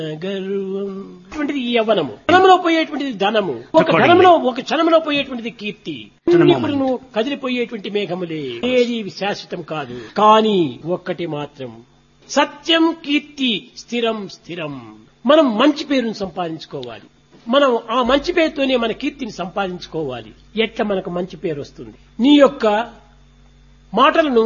గర్వం అటువంటిది ఈ యవ్వనము ధనంలో పోయేటువంటిది ధనము ఒక ధనంలో ఒక క్షణంలో పోయేటువంటిది కీర్తి ఇప్పుడు నువ్వు కదిలిపోయేటువంటి మేఘములే ఏది శాశ్వతం కాదు కానీ ఒక్కటి మాత్రం సత్యం కీర్తి స్థిరం స్థిరం మనం మంచి పేరును సంపాదించుకోవాలి మనం ఆ మంచి పేరుతోనే మన కీర్తిని సంపాదించుకోవాలి ఎట్లా మనకు మంచి పేరు వస్తుంది నీ యొక్క మాటలను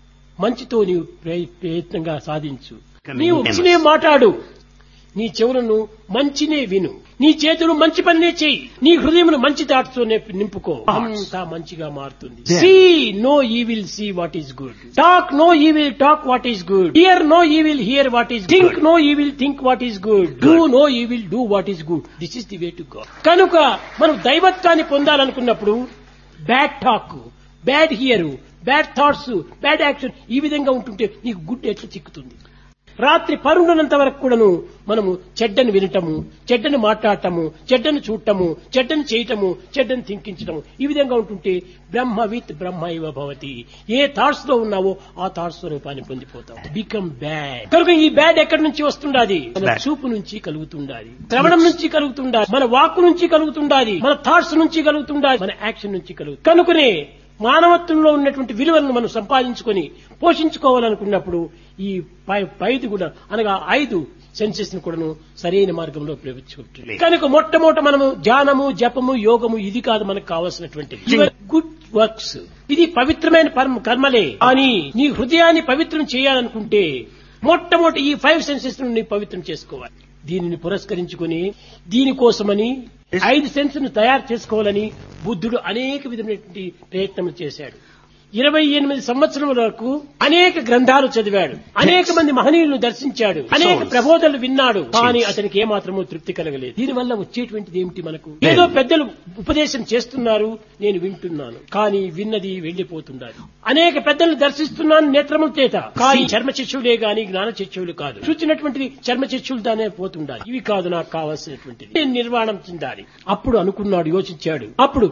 మంచితో నీవు ప్రయ- ప్రయత్నంగా సాధించు నీవు మంచినే మాట్లాడు నీ చెవులను మంచినే విను నీ చేతులు మంచి పనినే చేయి నీ హృదయమును మంచి దాటుతోనే నింపుకో అంతా మంచిగా మారుతుంది see no evil see what is good talk no evil talk what is good hear no evil hear what is think no evil think what is good do no evil do what is good this is the way to go కనుక మనం దైవత్వాన్ని పొందాలనుకున్నప్పుడు bad talk bad hear bad thoughts bad action ఈ విధంగా ఉంటుంటే నీకు good ఎట్లా చిక్కుతుంది రాత్రి పరుండనంత వరకు కూడాను మనము చెడ్డను వినటము చెడ్డను మాట్లాడటము చెడ్డను చూడటము చెడ్డను చేయటము చెడ్డను థింకించటము ఈ విధంగా ఉంటుంటే బ్రహ్మ విత్ బ్రహ్మ ఇవ భవతి ఏ థాట్స్ లో ఉన్నావో ఆ థాట్స్ రూపాన్ని పొందిపోతాం బికమ్ బ్యాడ్ కనుక ఈ బ్యాడ్ ఎక్కడి నుంచి వస్తుండాది మన Bad. చూపు నుంచి కలుగుతుండాలి శ్రవణం నుంచి కలుగుతుండాలి మన వాక్కు నుంచి కలుగుతుండాలి మన థాట్స్ నుంచి కలుగుతుండాలి మన యాక్షన్ నుంచి కలుగు కనుకనే మానవత్వంలో ఉన్నటువంటి విలువలను మనం సంపాదించుకొని పోషించుకోవాలనుకున్నప్పుడు ఈ పై- పైది కూడా అనగా ఐదు సెన్సెస్ ను కూడాను సరైన మార్గంలో ప్రవేశించుకుంటుంది కనుక మొట్టమొదట మనము ధ్యానము జపము యోగము ఇది కాదు మనకు కావాల్సినటువంటి గుడ్ వర్క్స్ ఇది పవిత్రమైన పరమ- కర్మలే కానీ నీ హృదయాన్ని పవిత్రం చేయాలనుకుంటే మొట్టమొదటి ఈ ఫైవ్ సెన్సెస్ ను నీ పవిత్రం చేసుకోవాలి దీనిని పురస్కరించుకుని దీనికోసమని ఐదు సెన్స్ ను తయారు చేసుకోవాలని బుద్ధుడు అనేక విధమైనటువంటి ప్రయత్నములు చేశాడు ఇరవై ఎనిమిది సంవత్సరముల వరకు అనేక గ్రంథాలు చదివాడు అనేక మంది మహనీయులను దర్శించాడు అనేక ప్రబోధనలు విన్నాడు కానీ అతనికి ఏమాత్రమూ తృప్తి కలగలేదు దీనివల్ల వచ్చేటువంటిది ఏమిటి మనకు ఏదో పెద్దలు ఉపదేశం చేస్తున్నారు నేను వింటున్నాను కానీ విన్నది వెళ్లిపోతుండాలి అనేక పెద్దలను దర్శిస్తున్నాను నేత్రముల చేత కానీ చర్మ చర్చులే గాని జ్ఞాన చర్చులు కాదు చూచినటువంటిది చర్మ చర్చులు దానే పోతుండాలి ఇవి కాదు నాకు కావాల్సినటువంటిది నేను నిర్వాణం చెందాలి అప్పుడు అనుకున్నాడు యోచించాడు అప్పుడు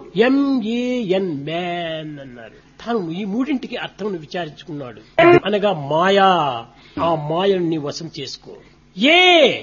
ఎంఏఎన్ మ్యాన్ అన్నారు తాను ఈ మూడింటికి అర్థం విచారించుకున్నాడు అనగా మాయా ఆ మాయను నీ వశం చేసుకో ఏ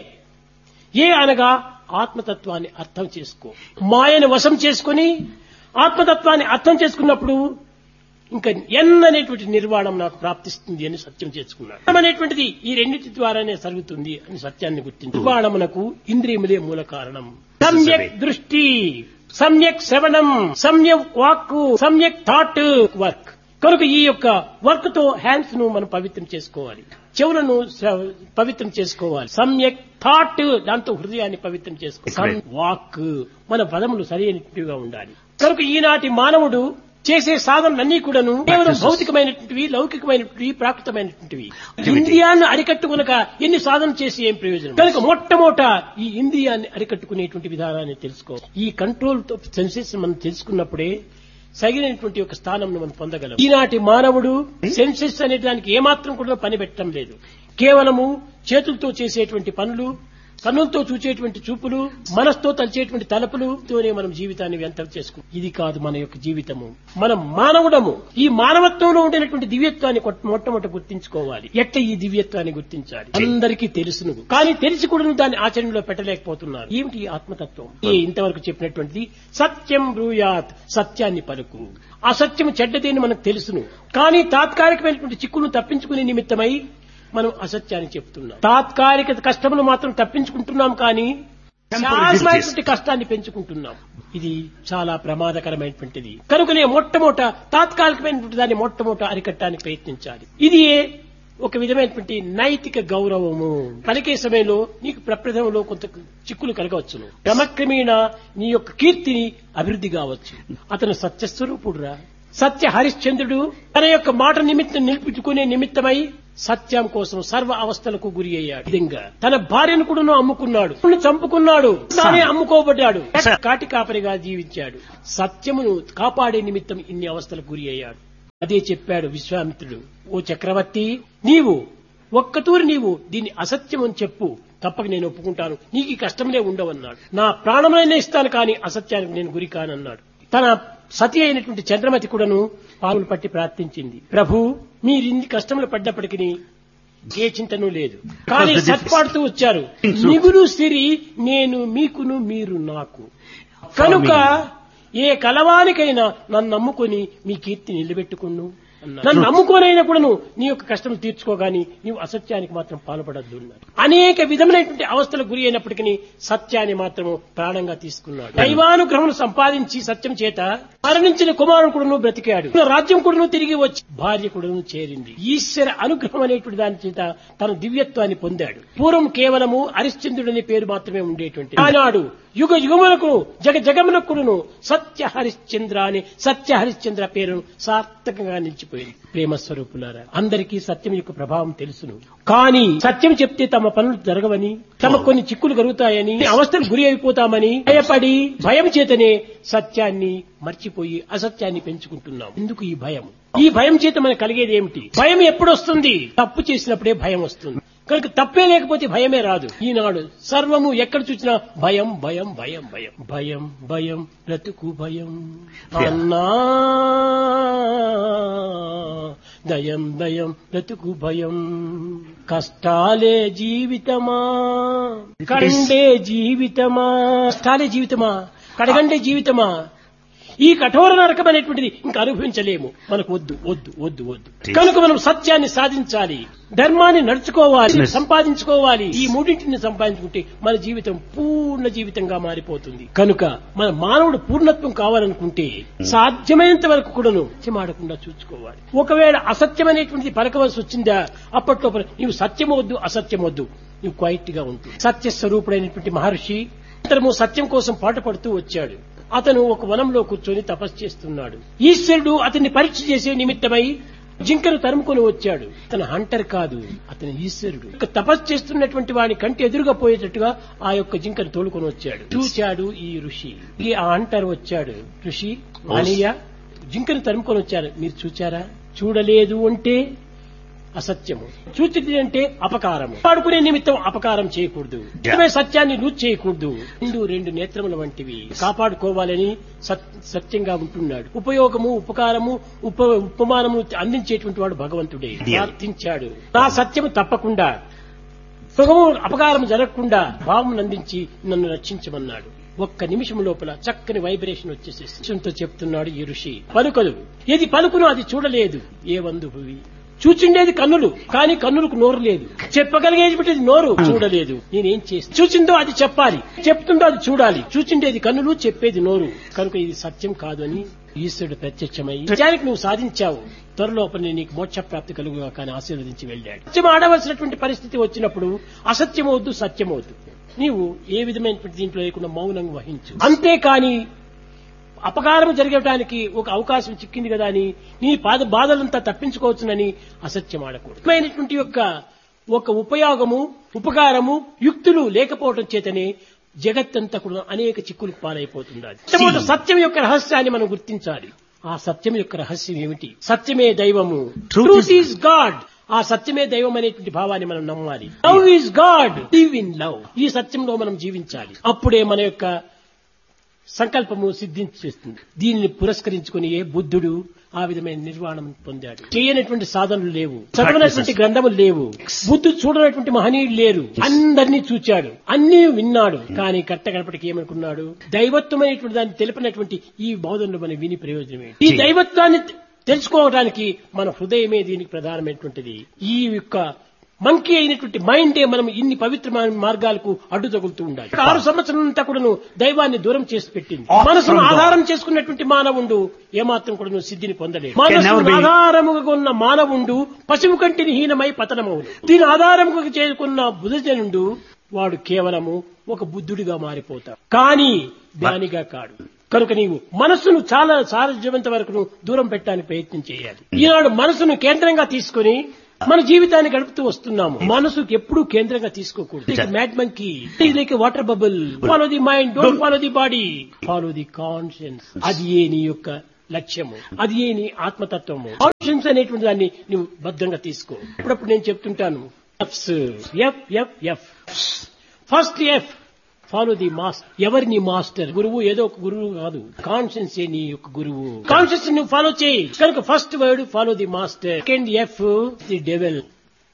ఏ అనగా ఆత్మతత్వాన్ని అర్థం చేసుకో మాయను వశం చేసుకుని ఆత్మతత్వాన్ని అర్థం చేసుకున్నప్పుడు ఇంకా ఎన్ అనేటువంటి నిర్వాణం నాకు ప్రాప్తిస్తుంది అని సత్యం చేసుకున్నాడు జ్ఞానం అనేటువంటిది ఈ రెండింటి ద్వారానే జరుగుతుంది అని సత్యాన్ని గుర్తించి నిర్వాణమునకు ఇంద్రియములే మూల కారణం సమ్యక్ దృష్టి సమ్యక్ శ్రవణం సమ్యక్ వాక్కు సమ్యక్ థాట్ వర్క్ కనుక ఈ యొక్క వర్క్ తో హ్యాండ్స్ ను మనం పవిత్రం చేసుకోవాలి చెవులను శ్ర- పవిత్రం చేసుకోవాలి సమ్యక్ థాట్ దాంతో హృదయాన్ని పవిత్రం చేసుకోవాలి వాక్ మన పదములు సరైనట్టుగా ఉండాలి కనుక ఈనాటి మానవుడు చేసే సాధనలన్నీ కూడాను కేవలం భౌతికమైనటువంటివి లౌకికమైనటువంటివి ప్రాకృతమైనటువంటివి ఇంద్రియాన్ని అరికట్టుకునక ఎన్ని సాధన చేసి ఏం ప్రయోజనం కనుక మొట్టమొదట ఈ ఇంద్రియాన్ని అరికట్టుకునేటువంటి విధానాన్ని తెలుసుకో ఈ కంట్రోల్ సెన్సెస్ మనం తెలుసుకున్నప్పుడే సగినటువంటి ఒక స్థానం మనం పొందగలం ఈనాటి మానవుడు సెన్సెస్ అనే దానికి ఏమాత్రం కూడా పని పెట్టడం లేదు కేవలము చేతులతో చేసేటువంటి పనులు కన్నులతో చూచేటువంటి చూపులు మనసుతో తలిచేటువంటి తలపులుతోనే మనం జీవితాన్ని వ్యర్థం చేసుకుంటాం ఇది కాదు మన యొక్క జీవితము మనం మానవుడము ఈ మానవత్వంలో ఉండేటువంటి దివ్యత్వాన్ని కొట్- మొట్టమొదట గుర్తించుకోవాలి ఎట్ట ఈ దివ్యత్వాన్ని గుర్తించాలి అందరికీ తెలుసును కానీ తెలిసి కూడా దాన్ని ఆచరణలో పెట్టలేకపోతున్నారు ఏమిటి ఈ ఆత్మతత్వం ఈ ఇంతవరకు చెప్పినటువంటిది సత్యం బ్రూయాత్ సత్యాన్ని పలుకు అసత్యం చెడ్డదేని మనకు తెలుసును కానీ తాత్కాలికమైనటువంటి చిక్కును తప్పించుకునే నిమిత్తమై మనం అసత్యాన్ని చెప్తున్నాం తాత్కాలిక కష్టములు మాత్రం తప్పించుకుంటున్నాం కానీ శాశ్వతమైనటువంటి కష్టాన్ని పెంచుకుంటున్నాం ఇది చాలా ప్రమాదకరమైనటువంటిది కనుకనే మొట్టమొదట తాత్కాలికమైనటువంటి దాన్ని మొట్టమొదట అరికట్టడానికి ప్రయత్నించాలి ఇది ఒక విధమైనటువంటి నైతిక గౌరవము పలికే సమయంలో నీకు ప్రప్రథంలో కొంత చిక్కులు కలగవచ్చును క్రమక్రమేణా నీ యొక్క కీర్తిని అభివృద్ధి కావచ్చు అతను సత్యస్వరూపుడురా సత్య హరిశ్చంద్రుడు తన యొక్క మాట నిమిత్తం నిలుపుకునే నిమిత్తమై సత్యం కోసం సర్వ అవస్థలకు గురి అయ్యాడు ఈ విధంగా తన భార్యను కూడా అమ్ముకున్నాడు తనను చంపుకున్నాడు తానే అమ్ముకోబడ్డాడు కాటి కాపరిగా జీవించాడు సత్యమును కాపాడే నిమిత్తం ఇన్ని అవస్థలకు గురి అయ్యాడు అదే చెప్పాడు విశ్వామిత్రుడు ఓ చక్రవర్తి నీవు ఒక్కతూరి నీవు దీన్ని అసత్యం అని చెప్పు తప్పక నేను ఒప్పుకుంటాను నీకు ఈ కష్టంలే ఉండవన్నాడు నా ప్రాణములైనా ఇస్తాను కానీ అసత్యానికి నేను గురి కానన్నాడు తన సతి అయినటువంటి చంద్రమతి కూడాను పాములు పట్టి ప్రార్థించింది ప్రభు మీరు ఇన్ని కష్టములు పడ్డప్పటికీ ఏ చింతను లేదు కానీ Because the సత్పాడుతూ వచ్చారు Truth. మిగులు సిరి నేను మీకును మీరు నాకు కనుక ఏ కలవానికైనా నన్ను నమ్ముకొని మీ కీర్తి నిలబెట్టుకును అన్నారు. నన్ను నమ్ముకోనైనా కూడాను నీ యొక్క కష్టం తీర్చుకోగాని నీవు అసత్యానికి మాత్రం పాల్పడద్దు అన్నారు అనేక విధమైనటువంటి అవస్థలకు గురి అయినప్పటికీ సత్యాన్ని మాత్రం ప్రాణంగా తీసుకున్నాడు దైవానుగ్రహం సంపాదించి సత్యం చేత మరణించిన కుమారుడు కూడాను బ్రతికాడు రాజ్యం కూడాను తిరిగి వచ్చి భార్య కూడాను చేరింది ఈశ్వర అనుగ్రహం అనేటువంటి దాని చేత తన దివ్యత్వాన్ని పొందాడు పూర్వం కేవలము హరిశ్చంద్రుడు అనే పేరు మాత్రమే ఉండేటువంటి ఆనాడు యుగ యుగములకు జగ జగమునకుడును సత్య హరిశ్చంద్ర అని సత్య హరిశ్చంద్ర పేరును సార్థకంగా నిలిచిపోయింది ప్రేమ స్వరూపులారా అందరికీ సత్యం యొక్క ప్రభావం తెలుసును కానీ సత్యం చెప్తే తమ పనులు జరగవని తమ కొన్ని చిక్కులు కలుగుతాయని అవస్థలు గురి అయిపోతామని భయపడి భయం చేతనే సత్యాన్ని మర్చిపోయి అసత్యాన్ని పెంచుకుంటున్నాం ఎందుకు ఈ భయం ఈ భయం చేత మనకు కలిగేది ఏమిటి భయం ఎప్పుడు వస్తుంది తప్పు చేసినప్పుడే భయం వస్తుంది కనుక తప్పే లేకపోతే భయమే రాదు ఈనాడు సర్వము ఎక్కడ చూసినా భయం భయం భయం భయం భయం భయం బ్రతుకు భయం అన్నా దయం దయం బ్రతుకు భయం కష్టాలే జీవితమా కండే జీవితమా కష్టాలే జీవితమా కడగండే జీవితమా ఈ కఠోర నరకం అనేటువంటిది ఇంకా అనుభవించలేము మనకు వద్దు వద్దు వద్దు వద్దు కనుక మనం సత్యాన్ని సాధించాలి ధర్మాన్ని నడుచుకోవాలి Yes. సంపాదించుకోవాలి ఈ మూడింటిని సంపాదించుకుంటే మన జీవితం పూర్ణ జీవితంగా మారిపోతుంది కనుక మన మానవుడు పూర్ణత్వం కావాలనుకుంటే సాధ్యమైనంత వరకు కూడాను సత్యమాడకుండా చూసుకోవాలి ఒకవేళ అసత్యమైనటువంటిది పలకవలసి వచ్చిందా అప్పట్లో నీవు సత్యం వద్దు అసత్యం వద్దు నువ్వు క్వైట్ గా ఉంటుంది సత్య స్వరూపుడైనటువంటి మహర్షి అనంతరము సత్యం కోసం పాట పడుతూ వచ్చాడు అతను ఒక వనంలో కూర్చొని తపస్సు చేస్తున్నాడు ఈశ్వరుడు అతన్ని పరీక్ష చేసే నిమిత్తమై జింకను తరుముకొని వచ్చాడు అతను హంటర్ కాదు అతను ఈశ్వరుడు ఇక తపస్సు చేస్తున్నటువంటి వాని కంటి ఎదురుగా పోయేటట్టుగా ఆ యొక్క జింకను తోలుకొని వచ్చాడు చూచాడు ఈ ఋషి ఈ ఆ హంటర్ వచ్చాడు ఋషి మానయ్య జింకను తరుముకొని వచ్చారు మీరు చూచారా చూడలేదు అంటే అసత్యము చూచిది అంటే అపకారము వాడుకునే నిమిత్తం అపకారం చేయకూడదు నిజమే సత్యాన్ని లూజ్ చేయకూడదు రెండు రెండు నేత్రముల వంటివి కాపాడుకోవాలని సత్- సత్యంగా ఉంటున్నాడు ఉపయోగము ఉపకారము ఉప ఉపమానము అందించేటువంటి వాడు భగవంతుడే ప్రార్థించాడు నా సత్యము తప్పకుండా సుఖము అపకారం జరగకుండా భావం అందించి నన్ను రక్షించమన్నాడు ఒక్క నిమిషం లోపల చక్కని వైబ్రేషన్ వచ్చేసేసి తో చెప్తున్నాడు ఈ ఋషి పలుకదు ఏది పలుకును అది చూడలేదు ఏ వందు భువి చూచిండేది కన్నులు కానీ కన్నులకు నోరు లేదు చెప్పగలిగేటువంటిది నోరు చూడలేదు నేనేం చేసి చూచిందో అది చెప్పాలి చెప్తుందో అది చూడాలి చూచిండేది కన్నులు చెప్పేది నోరు కనుక ఇది సత్యం కాదు అని ఈశ్వరుడు ప్రత్యక్షమై సత్యానికి నువ్వు సాధించావు త్వరలోపల నీకు మోక్ష ప్రాప్తి కలుగుగా కానీ ఆశీర్వదించి వెళ్ళాడు సత్యం ఆడవలసినటువంటి పరిస్థితి వచ్చినప్పుడు అసత్యమవద్దు సత్యమవద్దు నీవు ఏ విధమైనటువంటి దీంట్లో లేకుండా మౌనం వహించు అంతేకాని అపకారం జరగటానికి ఒక అవకాశం చిక్కింది కదా అని నీ పాద బాధలంతా తప్పించుకోవచ్చునని అసత్యం ఆడకూడదు అయినటువంటి యొక్క ఒక ఉపయోగము ఉపకారము యుక్తులు లేకపోవటం చేతనే జగత్తంతా కూడా అనేక చిక్కులకు పాలైపోతున్నది మొట్టమొదట సత్యం యొక్క రహస్యాన్ని మనం గుర్తించాలి ఆ సత్యం యొక్క రహస్యం ఏమిటి సత్యమే దైవము Truth truth is- is God ఆ సత్యమే దైవం అనేటువంటి భావాన్ని మనం నమ్మాలి love is God live in love ఈ సత్యంలో మనం జీవించాలి అప్పుడే మన యొక్క సంకల్పము సిద్ధించేస్తుంది దీనిని పురస్కరించుకుని ఏ బుద్ధుడు ఆ విధమైన నిర్వాణం పొందాడు చేయనటువంటి సాధనలు లేవు చదవనటువంటి గ్రంథములు లేవు బుద్ధుడు చూడనటువంటి మహనీయులు లేరు అందరినీ చూచాడు అన్ని విన్నాడు కానీ కట్ట గడపటికి ఏమనుకున్నాడు దైవత్వమైనటువంటి దాన్ని తెలిపినటువంటి ఈ బోధనలు మనం విని ప్రయోజనమే ఈ దైవత్వాన్ని తెలుసుకోవడానికి మన హృదయమే దీనికి ప్రధానమైనటువంటిది ఈ యొక్క మంకీ అయినటువంటి మైండే మనం ఇన్ని పవిత్రమైన మార్గాలకు అడ్డు తగులుతూ ఉండాలి ఆరు సంవత్సరాలంతా కూడాను దైవాన్ని దూరం చేసి పెట్టింది మనసును ఆధారం చేసుకున్నటువంటి మానవుడు ఏమాత్రం కూడాను సిద్ధిని పొందలేదు మనసును never be- ఆధారముగా ఉన్న మానవుండు పశువు కంటిని హీనమై పతనమవును దీని ఆధారముగా చేసుకున్న బుధజనుడు వాడు కేవలము ఒక బుద్ధుడిగా మారిపోతాడు కానీ జ్ఞానిగా కాడు కనుక నీవు మనస్సును చాలా సారథ్యమంత వరకు నువ్వు దూరం పెట్టడానికి ప్రయత్నం చేయాలి ఈనాడు మనసును కేంద్రంగా తీసుకొని మన జీవితాన్ని గడుపుతూ వస్తున్నాము మనసుకు ఎప్పుడూ కేంద్రంగా తీసుకోకూడదు mad monkey like water bubble follow the mind don't follow the body follow the conscience అది ఏ నీ యొక్క లక్ష్యము అది ఏ నీ ఆత్మతత్వము కాన్షియన్స్ అనేటువంటి దాన్ని నువ్వు భద్రంగా తీసుకో అప్పుడప్పుడు నేను చెప్తుంటాను Fs F F F first F follow the master ఎవరి నీ మాస్టర్ గురువు ఏదో ఒక గురువు కాదు కాన్షియన్స్ నీ యొక్క గురువు కాన్షియన్స్ నువ్వు ఫాలో చేయి కనుక first word follow the master second F the devil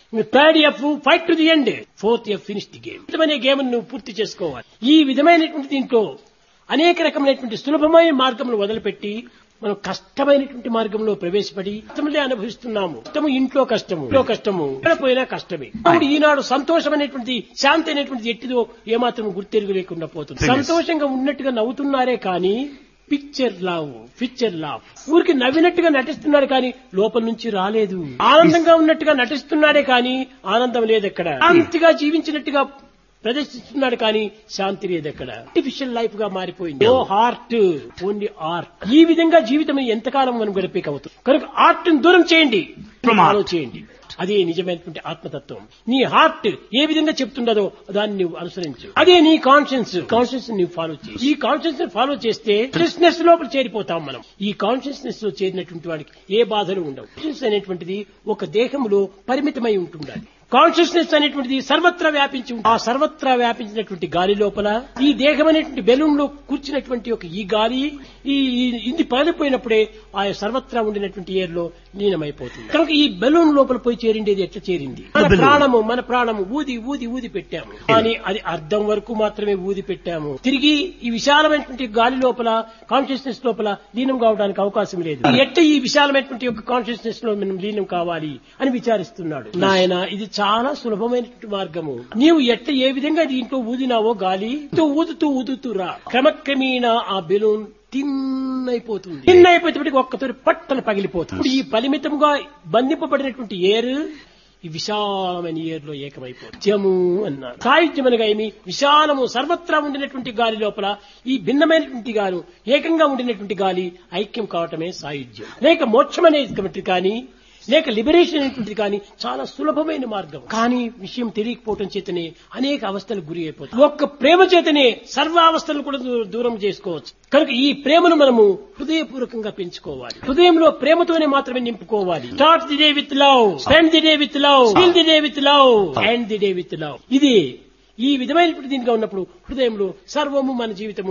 third F fight to the end fourth F finish the game విధమైన గేమ్ నువ్వు పూర్తి చేసుకోవాలి ఈ విధమైనటువంటి దీంట్లో అనేక రకమైనటువంటి సులభమైన మార్గములు వదిలిపెట్టి మనం కష్టమైనటువంటి మార్గంలో ప్రవేశపడి కష్టములే అనుభవిస్తున్నాము కష్టము ఇంట్లో కష్టము ఇంట్లో కష్టము ఎక్కడ పోయినా కష్టమే ఇప్పుడు ఈనాడు సంతోషం అనేటువంటి శాంతి అనేటువంటిది ఎట్టిదో ఏమాత్రం గుర్తెరుగు లేకుండా పోతుంది సంతోషంగా ఉన్నట్టుగా నవ్వుతున్నారే కానీ పిక్చర్ లావ్ పిక్చర్ లావ్ ఊరికి నవ్వినట్టుగా నటిస్తున్నాడు కానీ లోపల నుంచి రాలేదు ఆనందంగా ఉన్నట్టుగా నటిస్తున్నాడే కానీ ఆనందం లేదు ఎక్కడ శాంతిగా జీవించినట్టుగా ప్రదర్శిస్తున్నాడు కానీ శాంతి లేదు ఎక్కడ ఆర్టిఫిషియల్ లైఫ్ గా మారిపోయింది ఓ హార్ట్ ఓన్లీ ఆర్ట్ ఈ విధంగా జీవితం ఎంతకాలం మనం గడిపేక అవుతుంది కనుక ఆర్ట్ దూరం చేయండి ఫాలో చేయండి అదే నిజమైనటువంటి ఆత్మతత్వం నీ హార్ట్ ఏ విధంగా చెప్తుండదో దాన్ని నువ్వు అనుసరించు అదే నీ కాన్షియన్స్ కాన్షియన్స్ నువ్వు ఫాలో చేయి ఈ కాన్షియన్స్ ఫాలో చేస్తే కాన్షియస్నెస్ లోపల చేరిపోతాం మనం ఈ కాన్షియస్నెస్ లో చేరినటువంటి వాడికి ఏ బాధలు ఉండవు కాన్షియస్ అనేటువంటిది ఒక దేహంలో పరిమితమై ఉంటుండాలి కాన్షియస్నెస్ అనేటువంటిది సర్వత్రా వ్యాపించి ఉంటుంది. ఆ సర్వత్రా వ్యాపించినటువంటి గాలి లోపల ఈ దేహం అనేటువంటి బెలూన్ లో కూర్చున్నటువంటి ఒక ఈ గాలి ఈ ఈ- ఇది పగిలిపోయినప్పుడే ఆ సర్వత్రా ఉండినటువంటి ఎయిర్ లో లీనమైపోతుంది కనుక ఈ బెలూన్ లోపల పోయి చేరిండేది ఎట్లా చేరింది మన balloon. ప్రాణము మన ప్రాణము ఊది ఊది ఊది పెట్టాము కానీ అది అర్థం వరకు మాత్రమే ఊది పెట్టాము తిరిగి ఈ విశాలమైనటువంటి గాలి లోపల కాన్షియస్నెస్ లోపల లీనం కావడానికి అవకాశం లేదు ఎట్ట ఈ విశాలమైనటువంటి యొక్క కాన్షియస్నెస్ లో మనం లీనం కావాలి అని విచారిస్తున్నాడు నాయన ఇది చాలా సులభమైనటువంటి మార్గము నీవు ఎట్ట ఏ విధంగా దీంట్లో ఊదినావో గాలి తో ఊదుతూ ఊదుతూ రా క్రమక్రమేణా ఆ బెలూన్ తిన్ అయిపోతుంది తిన్ అయిపోయేటప్పటికి ఒక్కతోటి పట్టలు పగిలిపోతుంది ఇప్పుడు ఈ పరిమితంగా బంధింపబడినటువంటి ఏరు ఈ విశాలమైన ఏరులో ఏకమైపోతుంది జము అన్నారు సాయుధ్యం అనగా ఏమి విశాలము సర్వత్రా ఉండినటువంటి గాలి లోపల ఈ భిన్నమైనటువంటి గాలి ఏకంగా ఉండినటువంటి గాలి ఐక్యం కావటమే సాయుధ్యం లేక మోక్షం అనేటువంటి కానీ లేక లిబరేషన్ అనేటువంటిది కానీ చాలా సులభమైన మార్గం కానీ విషయం తెలియకపోవటం చేతనే అనేక అవస్థలకు గురి అయిపోతుంది ఒక్క ప్రేమ చేతనే సర్వావస్థలను కూడా దూ- దూరం చేసుకోవచ్చు కనుక ఈ ప్రేమను మనము హృదయపూర్వకంగా పెంచుకోవాలి హృదయంలో ప్రేమతోనే మాత్రమే నింపుకోవాలి start the day with love spend the day with love feel the day with love and the day with love ఇది ఈ విధమైనటువంటి దీనిగా ఉన్నప్పుడు హృదయంలో సర్వము మన జీవితము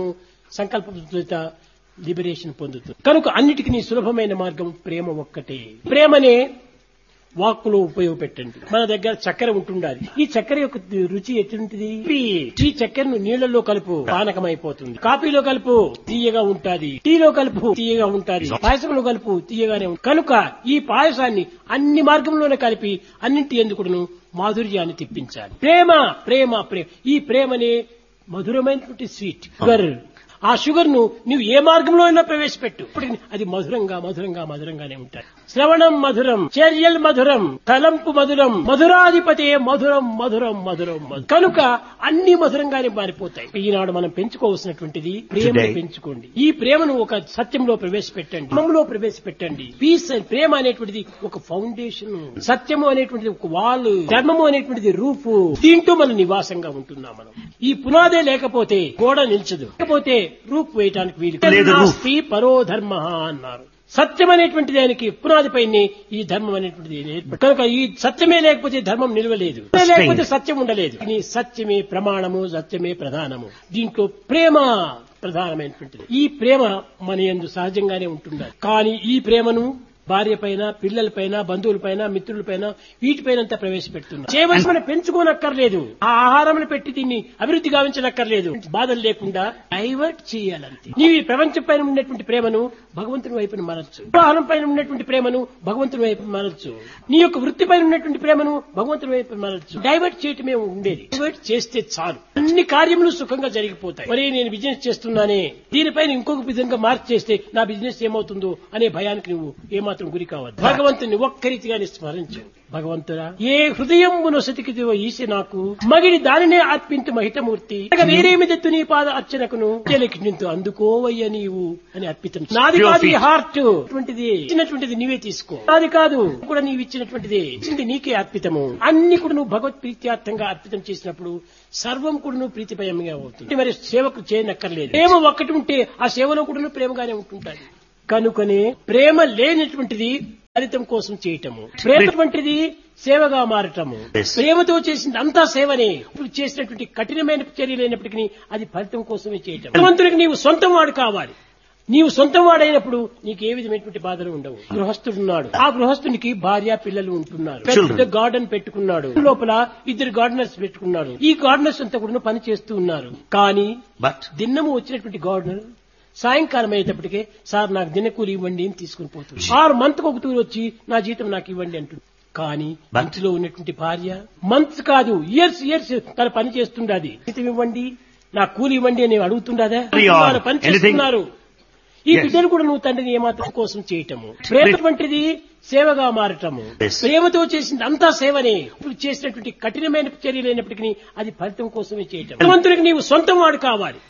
సంకల్ప లిబరేషన్ పొందుతుంది కనుక అన్నిటికీ సులభమైన మార్గం ప్రేమ ఒక్కటే ప్రేమనే వాక్కులో ఉపయోగపెట్టండి మన దగ్గర చక్కెర ఉంటుండాలి ఈ చక్కెర యొక్క రుచి ఎటువంటిది ఈ చక్కెరను నీళ్లలో కలుపు పానకం అయిపోతుంది కాఫీలో కలుపు తీయగా ఉంటాది టీలో కలుపు తీయగా ఉంటాది పాయసంలో కలుపు తీయగానే ఉంటుంది కనుక ఈ పాయసాన్ని అన్ని మార్గంలోనే కలిపి అన్నింటి ఎందుకును మాధుర్యాన్ని తెప్పించాలి ప్రేమ ప్రేమ ప్రేమ ఈ ప్రేమనే మధురమైనటువంటి స్వీట్ షుగర్ ఆ షుగర్ ను నువ్వు ఏ మార్గంలో అయినా ప్రవేశపెట్టు ఇప్పటికి అది మధురంగా మధురంగా మధురంగానే ఉంటాయి శ్రవణం మధురం చర్యల్ మధురం తలంపు మధురం మధురాధిపతే మధురం మధురం మధురం మధురం. కనుక అన్ని మధురంగానే మారిపోతాయి ఈనాడు మనం పెంచుకోవాల్సినటువంటిది ప్రేమ Today. పెంచుకోండి ఈ ప్రేమను ఒక సత్యంలో ప్రవేశపెట్టండి ధర్మంలో ప్రవేశపెట్టండి పీస్ అండ్ ప్రేమ అనేటువంటిది ఒక ఫౌండేషన్ సత్యము అనేటువంటిది ఒక వాల్ ధర్మము అనేటువంటిది రూపు దీంట్లో మనం నివాసంగా ఉంటున్నాం మనం ఈ పునాదే లేకపోతే గోడ నిల్చదు లేకపోతే రూప్ వేయటానికి వీలు లేదు roof. నాస్తి పరో ధర్మ అన్నారు సత్యం అనేటువంటి దానికి పునాది పైనే ఈ ధర్మం అనేటువంటిది ఏర్పడు కనుక ఈ సత్యమే లేకపోతే ధర్మం నిలవలేదు లేకపోతే సత్యం ఉండలేదు ఈ సత్యమే ప్రమాణము సత్యమే ప్రధానము దీంట్లో ప్రేమ ప్రధానమైనటువంటిది ఈ ప్రేమ మన యందు సహజంగానే ఉంటుండాలి కానీ ఈ ప్రేమను భార్య పైన పిల్లల పైన బంధువుల పైన మిత్రుల పైన వీటిపైన అంతా ప్రవేశపెడుతున్నారు చేయవలసిన పెంచుకోనక్కర్లేదు ఆ ఆహారం పెట్టి దీన్ని అభివృద్ధి గావించనక్కర్లేదు బాధలు లేకుండా డైవర్ట్ చేయాలంతే నీవు ఈ ప్రపంచం పైన ఉన్నటువంటి ప్రేమను భగవంతుని వైపున మరచ్చు వివాహం పైన ఉన్నటువంటి ప్రేమను భగవంతుని వైపు మరచ్చు నీ యొక్క వృత్తి పైన ఉన్నటువంటి ప్రేమను భగవంతుని వైపు మరచ్చు డైవర్ట్ చేయటమే ఉండేది డైవర్ట్ చేస్తే చాలు అన్ని కార్యములు సుఖంగా జరిగిపోతాయి మరి నేను బిజినెస్ చేస్తున్నానే దీనిపైన ఇంకొక విధంగా మార్పు చేస్తే నా బిజినెస్ ఏమవుతుందో అనే భయానికి నువ్వు ఏమాత్రం గురి కావద్దు భగవంతుని ఒక్క రీతిగానే స్మరించు భగవంతుడా ఏ హృదయం సతికిదివో ఈసి నాకు మగిడి దానినే అర్పించు మహితమూర్తి ఇక వేరేమిదెత్తు నీ పాద అర్చనకును నింతు అందుకోవయ్య నీవు అని అర్పితం నాది Pure కాదు ఈ feet. హార్ట్ అటువంటిది ఇచ్చినటువంటిది నీవే తీసుకో నాది కాదు కూడా నీవు ఇచ్చినటువంటిది ఇచ్చింది నీకే అర్పితము అన్ని కూడా నువ్వు భగవత్ ప్రీత్యార్థంగా అర్పితం చేసినప్పుడు సర్వం కూడా నువ్వు ప్రీతిపయంగా అవుతుంది మరి సేవకు చేయనక్కర్లేదు ప్రేమ ఒక్కటి ఉంటే ఆ సేవలో కూడా నువ్వు ప్రేమగానే ఉంటుంటాయి కనుకనే ప్రేమ లేనటువంటిది ఫలితం కోసం చేయటము ప్రేమటువంటిది సేవగా మారటము Yes. ప్రేమతో చేసింది అంతా సేవనే ఇప్పుడు చేసినటువంటి కఠినమైన చర్యలు అయినప్పటికీ అది ఫలితం కోసమే చేయటం భగవంతునికి నీవు సొంతం వాడు కావాలి నీవు సొంతం వాడైనప్పుడు నీకు ఏ విధమైనటువంటి బాధలు ఉండవు గృహస్థుడున్నాడు ఆ గృహస్థునికి భార్య పిల్లలు ఉంటున్నారు పెద్ద Children. గార్డెన్ పెట్టుకున్నాడు లోపల ఇద్దరు గార్డెనర్స్ పెట్టుకున్నాడు ఈ గార్డెనర్స్ అంతా కూడా పని చేస్తూ ఉన్నారు కానీ But దిన్నము వచ్చినటువంటి గార్డెనర్ సాయంకాలం అయ్యేటప్పటికే సార్ నాకు దినకూలి ఇవ్వండి అని తీసుకుని పోతుంది ఆరు మంత్ ఒక తూరు వచ్చి నా జీతం నాకు ఇవ్వండి అంటుంది కానీ But- ఇంటిలో ఉన్నటువంటి భార్య మంత్స్ కాదు ఇయర్స్ ఇయర్స్ తన పని చేస్తుండది జీతం ఇవ్వండి నా కూలి ఇవ్వండి అని అడుగుతుండదా Carry on. వారు పని Anything- చేస్తున్నారు ఈ Yes. బిడ్డను కూడా నువ్వు తండ్రిని ఏమాత్రం కోసం చేయటము ప్రేమ వంటిది సేవగా మారటము Yes. ప్రేమతో చేసింది అంతా సేవనే ఇప్పుడు చేసినటువంటి కఠినమైన చర్యలు అయినప్పటికీ అది ఫలితం కోసమే చేయటం భగవంతునికి నీవు సొంతం వాడు కావాలి